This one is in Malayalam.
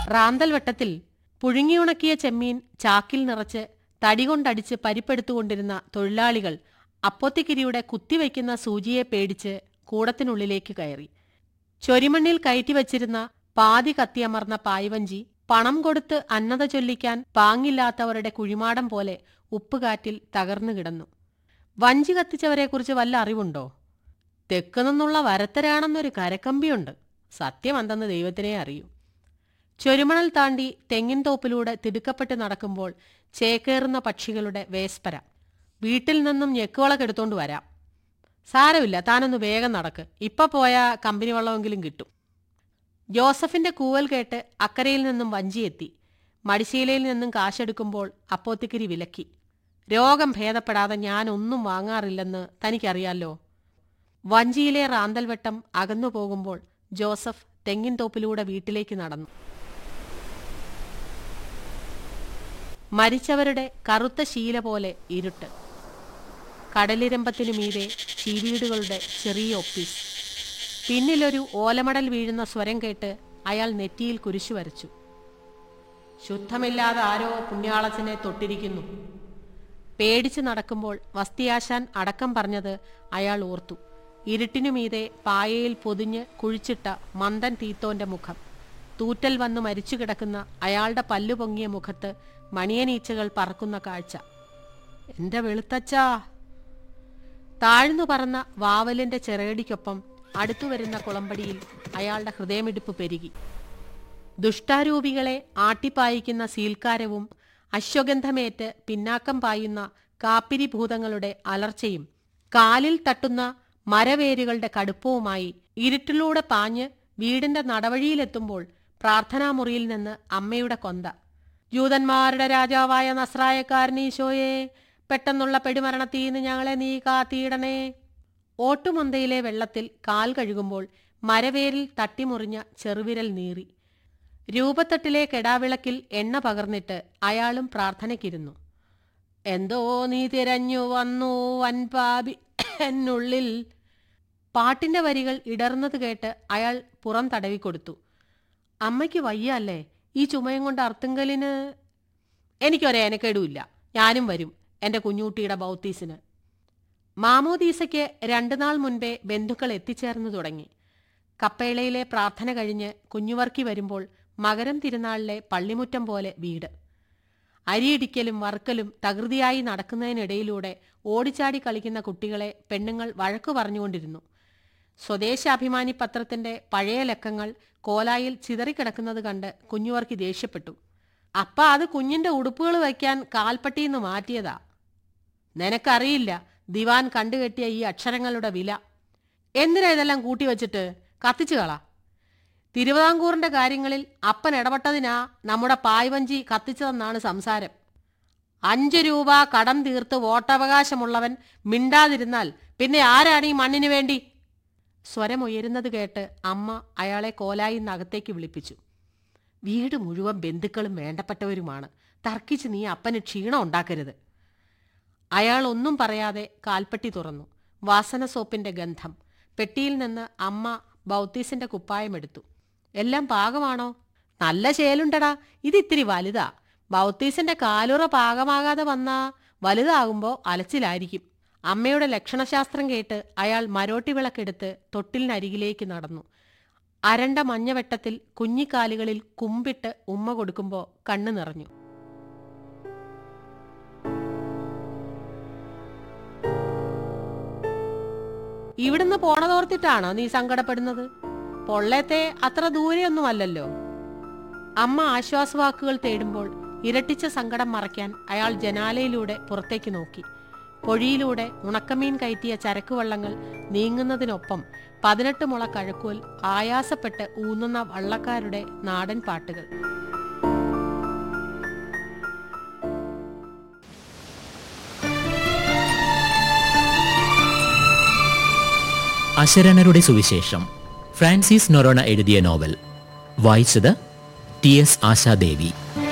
റാന്തൽ വെട്ടത്തിൽ പുഴുങ്ങിയുണക്കിയ ചെമ്മീൻ ചാക്കിൽ നിറച്ച് തടികൊണ്ടടിച്ച് പരിപ്പെടുത്തുകൊണ്ടിരുന്ന തൊഴിലാളികൾ അപ്പോത്തിക്കിരിയുടെ കുത്തിവയ്ക്കുന്ന സൂചിയെ പേടിച്ച് കൂടത്തിനുള്ളിലേക്ക് കയറി ചൊരിമണ്ണിൽ കയറ്റിവച്ചിരുന്ന പാതി കത്തിയമർന്ന പായ്വഞ്ചി പണം കൊടുത്ത് അന്നത ചൊല്ലിക്കാൻ പാങ്ങില്ലാത്തവരുടെ കുഴിമാടം പോലെ ഉപ്പുകാറ്റിൽ തകർന്നു കിടന്നു വഞ്ചി കത്തിച്ചവരെക്കുറിച്ച് വല്ല അറിവുണ്ടോ തെക്ക് നിന്നുള്ള വരത്തരാണെന്നൊരു കരക്കമ്പിയുണ്ട് സത്യം എന്തെന്ന് ദൈവത്തിനെ അറിയൂ ചൊരുമണൽ താണ്ടി തെങ്ങിൻ തോപ്പിലൂടെ തിടുക്കപ്പെട്ട് നടക്കുമ്പോൾ ചേക്കേറുന്ന പക്ഷികളുടെ വേസ്പര വീട്ടിൽ നിന്നും ഞെക്കുവളക്കെടുത്തോണ്ട് വരാം സാരമില്ല താനൊന്ന് വേഗം നടക്ക് ഇപ്പൊ പോയ കമ്പനി വെള്ളമെങ്കിലും കിട്ടും ജോസഫിന്റെ കൂവൽ കേട്ട് അക്കരയിൽ നിന്നും വഞ്ചിയെത്തി മടിശീലയിൽ നിന്നും കാശെടുക്കുമ്പോൾ അപ്പോത്തിക്കിരി വിലക്കി രോഗം ഭേദപ്പെടാതെ ഞാൻ ഒന്നും വാങ്ങാറില്ലെന്ന് തനിക്കറിയാലോ വഞ്ചിയിലെ റാന്തൽവട്ടം അകന്നു പോകുമ്പോൾ ജോസഫ് തെങ്ങിൻ തോപ്പിലൂടെ വീട്ടിലേക്ക് നടന്നു മരിച്ചവരുടെ കറുത്ത ശീല പോലെ ഇരുട്ട് കടലിരമ്പത്തിനു മീതെ ചീവീടുകളുടെ ചെറിയ ഒപ്പീസ് പിന്നിലൊരു ഓലമടൽ വീഴുന്ന സ്വരം കേട്ട് അയാൾ നെറ്റിയിൽ കുരിശു വരച്ചു ശുദ്ധമില്ലാതെ ആരോ പുണ്യാളച്ചനെ തൊട്ടിരിക്കുന്നു പേടിച്ചു നടക്കുമ്പോൾ വസ്തിയാശാൻ അടക്കം പറഞ്ഞത് അയാൾ ഓർത്തു ഇരുട്ടിനു മീതെ പായയിൽ പൊതിഞ്ഞ് കുഴിച്ചിട്ട മന്ദൻ തീത്തോന്റെ മുഖം തൂറ്റൽ വന്ന് മരിച്ചു കിടക്കുന്ന അയാളുടെ പല്ലു പൊങ്ങിയ മുഖത്ത് മണിയനീച്ചകൾ പറക്കുന്ന കാഴ്ച എന്റെ വെളുത്തച്ചാ താഴ്ന്നു പറന്ന വാവലിന്റെ ചെറേടിക്കൊപ്പം അടുത്തു വരുന്ന കുളമ്പടിയിൽ അയാളുടെ ഹൃദയമിടിപ്പ് പെരുകി ദുഷ്ടാരൂപികളെ ആട്ടിപ്പായിക്കുന്ന സീൽക്കാരവും അശ്വഗന്ധമേറ്റ് പിന്നാക്കം പായുന്ന കാപ്പിരി ഭൂതങ്ങളുടെ അലർച്ചയും കാലിൽ തട്ടുന്ന മരവേരുകളുടെ കടുപ്പവുമായി ഇരുട്ടിലൂടെ പാഞ്ഞ് വീടിന്റെ നടവഴിയിലെത്തുമ്പോൾ പ്രാർത്ഥനാമുറിയിൽ നിന്ന് അമ്മയുടെ കൊന്ത ജൂതന്മാരുടെ രാജാവായ നസ്രായക്കാരനീശോയെ പെട്ടെന്നുള്ള പെടുമരണത്തീന്ന് ഞങ്ങളെ നീ കാത്തിയിടണേ ഓട്ടുമൊന്തയിലെ വെള്ളത്തിൽ കാൽ കഴുകുമ്പോൾ മരവേരിൽ തട്ടിമുറിഞ്ഞ ചെറുവിരൽ നീറി രൂപത്തെട്ടിലെ കെടാവിളക്കിൽ എണ്ണ പകർന്നിട്ട് അയാളും പ്രാർത്ഥനയ്ക്കിരുന്നു എന്തോ നീ തിരഞ്ഞു വന്നു വൻപാപി എന്നുള്ളിൽ പാട്ടിന്റെ വരികൾ ഇടർന്നത് കേട്ട് അയാൾ പുറം തടവിക്കൊടുത്തു അമ്മയ്ക്ക് വയ്യ അല്ലേ ഈ ചുമയും കൊണ്ട് അർത്തുങ്കലിന് എനിക്കൊരേനക്കേടുമില്ല ഞാനും വരും എന്റെ കുഞ്ഞൂട്ടിയുടെ ബൗത്തീസിന് മാമോദീസയ്ക്ക് രണ്ടു നാൾ മുൻപേ ബന്ധുക്കൾ എത്തിച്ചേർന്നു തുടങ്ങി കപ്പേളയിലെ പ്രാർത്ഥന കഴിഞ്ഞ് കുഞ്ഞുവർക്കി വരുമ്പോൾ മകരം തിരുനാളിലെ പള്ളിമുറ്റം പോലെ വീട് അരിയിടിക്കലും വറുക്കലും തകൃതിയായി നടക്കുന്നതിനിടയിലൂടെ ഓടിച്ചാടി കളിക്കുന്ന കുട്ടികളെ പെണ്ണുങ്ങൾ വഴക്കു പറഞ്ഞുകൊണ്ടിരുന്നു സ്വദേശാഭിമാനി പത്രത്തിന്റെ പഴയ ലക്കങ്ങൾ കോലായിൽ ചിതറിക്കിടക്കുന്നത് കണ്ട് കുഞ്ഞുവർക്കി ദേഷ്യപ്പെട്ടു അപ്പ അത് കുഞ്ഞിന്റെ ഉടുപ്പുകൾ വയ്ക്കാൻ കാൽപ്പട്ടിന്ന് മാറ്റിയതാ നിനക്കറിയില്ല ദിവാൻ കണ്ടുകെട്ടിയ ഈ അക്ഷരങ്ങളുടെ വില എന്തിനാ ഇതെല്ലാം കൂട്ടിവച്ചിട്ട് കത്തിച്ചു കള തിരുവിതാംകൂറിന്റെ കാര്യങ്ങളിൽ അപ്പൻ ഇടപെട്ടതിനാ നമ്മുടെ പായ്വഞ്ചി കത്തിച്ചതെന്നാണ് സംസാരം അഞ്ചു രൂപ കടം തീർത്ത് വോട്ടവകാശമുള്ളവൻ മിണ്ടാതിരുന്നാൽ പിന്നെ ആരാണ് ഈ മണ്ണിനു വേണ്ടി സ്വരമുയരുന്നത് കേട്ട് അമ്മ അയാളെ കോലായി നകത്തേക്ക് വിളിപ്പിച്ചു വീട് മുഴുവൻ ബന്ധുക്കളും വേണ്ടപ്പെട്ടവരുമാണ് തർക്കിച്ച് നീ അപ്പന് ക്ഷീണം ഉണ്ടാക്കരുത് അയാൾ ഒന്നും പറയാതെ കാൽപ്പെട്ടി തുറന്നു വാസന സോപ്പിന്റെ ഗന്ധം പെട്ടിയിൽ നിന്ന് അമ്മ ബൗത്തീസിന്റെ കുപ്പായമെടുത്തു എല്ലാം പാകമാണോ നല്ല ശേലുണ്ടടാ ഇതിത്തിരി വലുതാ ബൗത്തീസിന്റെ കാലുറ പാകമാകാതെ വന്നാ വലുതാകുമ്പോ അലച്ചിലായിരിക്കും അമ്മയുടെ ലക്ഷണശാസ്ത്രം കേട്ട് അയാൾ മരോട്ടി വിളക്കെടുത്ത് തൊട്ടിലിനരികിലേക്ക് നടന്നു അരണ്ട മഞ്ഞവെട്ടത്തിൽ കുഞ്ഞിക്കാലുകളിൽ കുമ്പിട്ട് ഉമ്മ കൊടുക്കുമ്പോ കണ്ണു നിറഞ്ഞു ഇവിടുന്ന് പോണതോർത്തിട്ടാണോ നീ സങ്കടപ്പെടുന്നത് പൊള്ളത്തെ അത്ര ദൂരെയൊന്നുമല്ലല്ലോ അമ്മ ആശ്വാസവാക്കുകൾ തേടുമ്പോൾ ഇരട്ടിച്ച സങ്കടം മറയ്ക്കാൻ അയാൾ ജനാലയിലൂടെ പുറത്തേക്ക് നോക്കി പൊഴിയിലൂടെ ഉണക്കമീൻ കയറ്റിയ ചരക്കുവള്ളങ്ങൾ നീങ്ങുന്നതിനൊപ്പം പതിനെട്ട് മുള കഴക്കോൽ ആയാസപ്പെട്ട് ഊന്നുന്ന വള്ളക്കാരുടെ നാടൻ പാട്ടുകൾ അശരണരുടെ സുവിശേഷം ഫ്രാൻസിസ് നൊറോണ എഴുതിയ നോവൽ വായിച്ചത് ടി എസ് ആശാദേവി